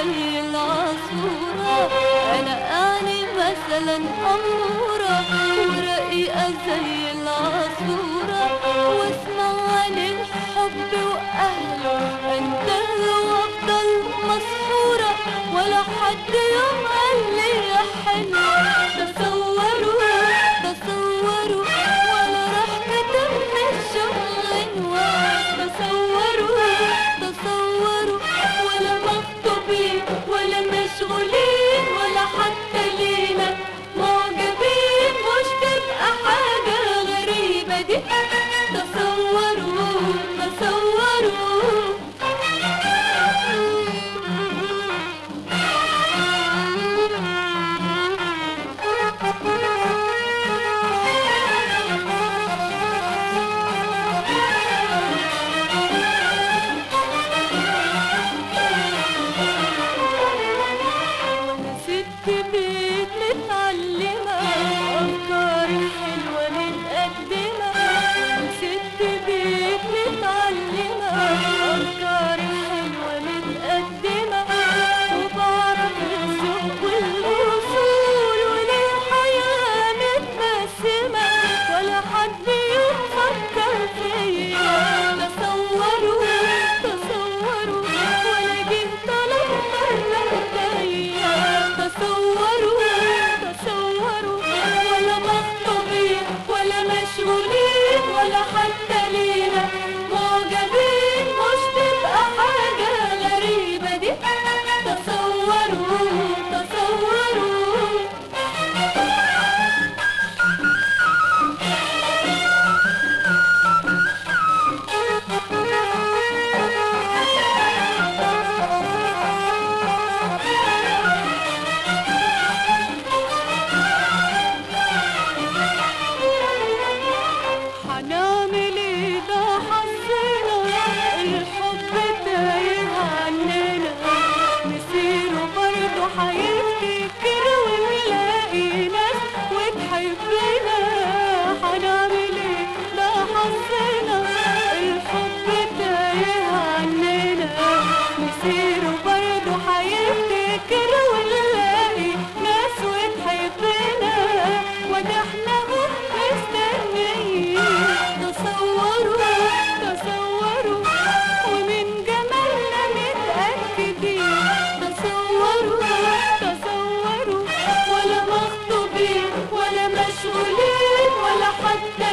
زي العصفورة أنا أعني مثلا أمورة ورقيقة زي العصفورة واسمع عن الحب وأهله أنتهي وأفضل مسحورة ولا حد يوم قال لي يا حلو تصوروا تصوروا ولا راح كتب من الشغل تصوروا تصوروا ولا مخطوبين ولا مشغولين ولا حتى لينا معجبين مش تبقى حاجة غريبة دي تصوروا تصوروا وانا ست بيت متعلمة أفكار حلوة متقدمة وانا ست بيت متعلمة أفكار حلوة متقدمة وبعرف الذوق والأصول وللحياة متبسمة ولا حد يفكر فيا تصوروا تصوروا ولا جه طلب مرة جاية تصوروا تصوروا ولا مخطوبين ولا مشغولين ولا حتى لينا معجبين مش تبقى حاجة غريبة دي تصوروا تصوروا هنعمل ايه ده حظنا الحب تايه عننا مسيره برضه هيفتكر ونلاقي ناس وتحبنا هنعمل ايه ده حظنا الحب تايه عننا مسيره برضه هيفتكر ونلاقي ناس وتحبنا وده احنا اهو مستنيين تصوروا تصوروا ومن جمالنا متأكدين تصوروا تصوروا ولا مخطوبين ولا مشغولين ولا حتى